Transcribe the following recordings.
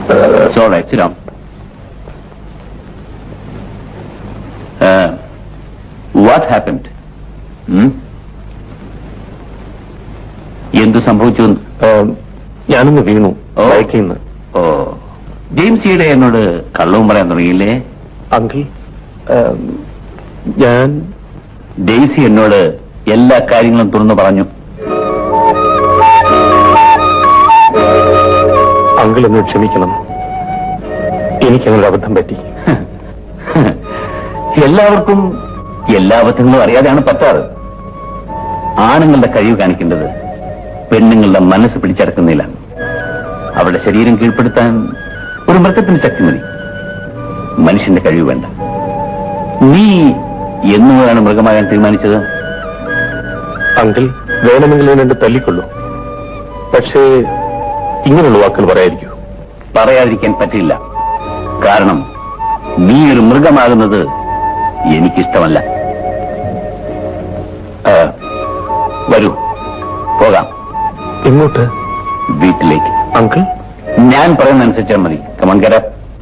It's all right. Sit down. Uh, what happened? Hmm? എന്ത് സംഭവിച്ചു എന്ന്? ഞാനൊന്ന് വീണു ഓ. ബൈക്കിൽ നിന്ന് ഓ ജെയിംസിയുടെ എന്നോട് കള്ളവും പറയാൻ തുടങ്ങിയില്ലേ അങ്കിൾ ഞാൻ ഡെയ്സി എന്നോട് എല്ലാ കാര്യങ്ങളും തുറന്നു പറഞ്ഞു അങ്കിൾ എന്നോട് ക്ഷമിക്കണം എനിക്കങ്ങനെ അബദ്ധം പറ്റി എല്ലാവർക്കും എല്ലാ അബദ്ധങ്ങളും അറിയാതെയാണ് പറ്റാറ് ആണുങ്ങളുടെ കഴിവ് കാണിക്കേണ്ടത് പെണ്ണുങ്ങളുടെ മനസ്സ് പിടിച്ചടക്കുന്നില്ലാണ് അവരുടെ ശരീരം കീഴ്പ്പെടുത്താൻ ഒരു മൃഗത്തിന് ശക്തി മതി മനുഷ്യന്റെ കഴിവ് വേണ്ട നീ എന്നുമാണ് മൃഗമാകാൻ തീരുമാനിച്ചത് അങ്കിൾ വേണമെങ്കിൽ ഞാൻ എന്റെ തല്ലിക്കൊള്ളൂ പക്ഷേ ഇങ്ങനെയുള്ള വാക്കുകൾ പറയാതിരിക്കൂ പറയാതിരിക്കാൻ പറ്റില്ല കാരണം നീ ഒരു മൃഗമാകുന്നത് എനിക്കിഷ്ടമല്ല ആ, വരൂ പോകാം എങ്ങോട്ട് വീട്ടിലേക്ക് അങ്കിൾ ഞാൻ പറയുന്ന അനുസരിച്ചാൽ മതി കമങ്കര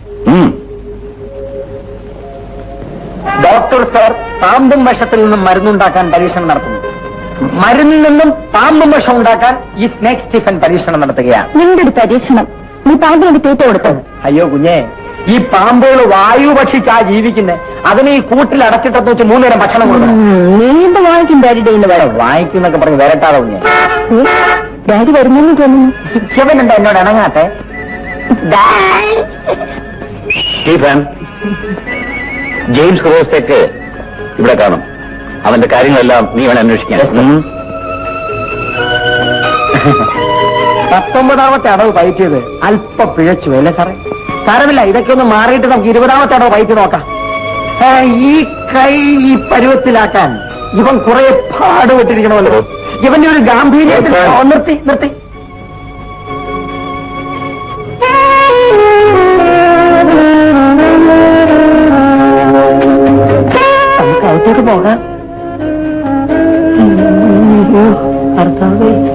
ഡോക്ടർ സാർ പാമ്പും വിഷത്തിൽ നിന്നും മരുന്നുണ്ടാക്കാൻ പരീക്ഷണം നടത്തുന്നു മരുന്നിൽ നിന്നും പാമ്പും വിഷം ഉണ്ടാക്കാൻ ഈ സ്നേക് സ്റ്റീഫൻ പരീക്ഷണം നടത്തുകയാണ് നിങ്ങളുടെ ഒരു പരീക്ഷണം നീ പാമ്പിനോട് തീറ്റ കൊടുത്തത് അയ്യോ കുഞ്ഞെ ഈ പാമ്പുകൾ വായു ഭക്ഷിച്ചാ ജീവിക്കുന്നത് അതിന് ഈ കൂട്ടിൽ അടച്ചിട്ടത്ത് വെച്ച് മൂന്നേരം ഭക്ഷണം കൊടുക്കണം നീണ്ട വാങ്ങിക്കും ഡാഡിയുടെ ഇന്ന് വേറെ വായിക്കുന്നൊക്കെ പറഞ്ഞ് വരട്ടാതെ കുഞ്ഞെ ഡാഡി വരുന്നെന്ന് തോന്നുന്നു ശിവനുണ്ടോ എന്നോട് ഇണങ്ങാത്തെ സ്റ്റീഫൻ ജെയിംസ് ക്രോസ്റ്റേക്ക് ഇവിടെ കാണും അവന്റെ കാര്യങ്ങളെല്ലാം നീ വേണം അന്വേഷിക്കാൻ ഉം. പത്തൊമ്പതാമത്തെ അടവ് പയറ്റിയത് അല്പ പിഴച്ചു അല്ലേ സാറേ സാരമില്ല ഇതൊക്കെ ഒന്ന് മാറിയിട്ട് നമുക്ക് ഇരുപതാമത്തെ അടവ് പയറ്റി നോക്കാം ആ, ഈ കൈ ഈ പരുവത്തിലാക്കാൻ ഇവൻ കുറെ പാടുപെട്ടിരിക്കണമല്ലോ ഇവന്റെ ഒരു ഗാംഭീര്യത്തിൽ ഓ, നിർത്തി നിർത്തി നമുക്ക് അകത്തോട്ട് പോകാം അയ്യോ, ഭർത്താവേ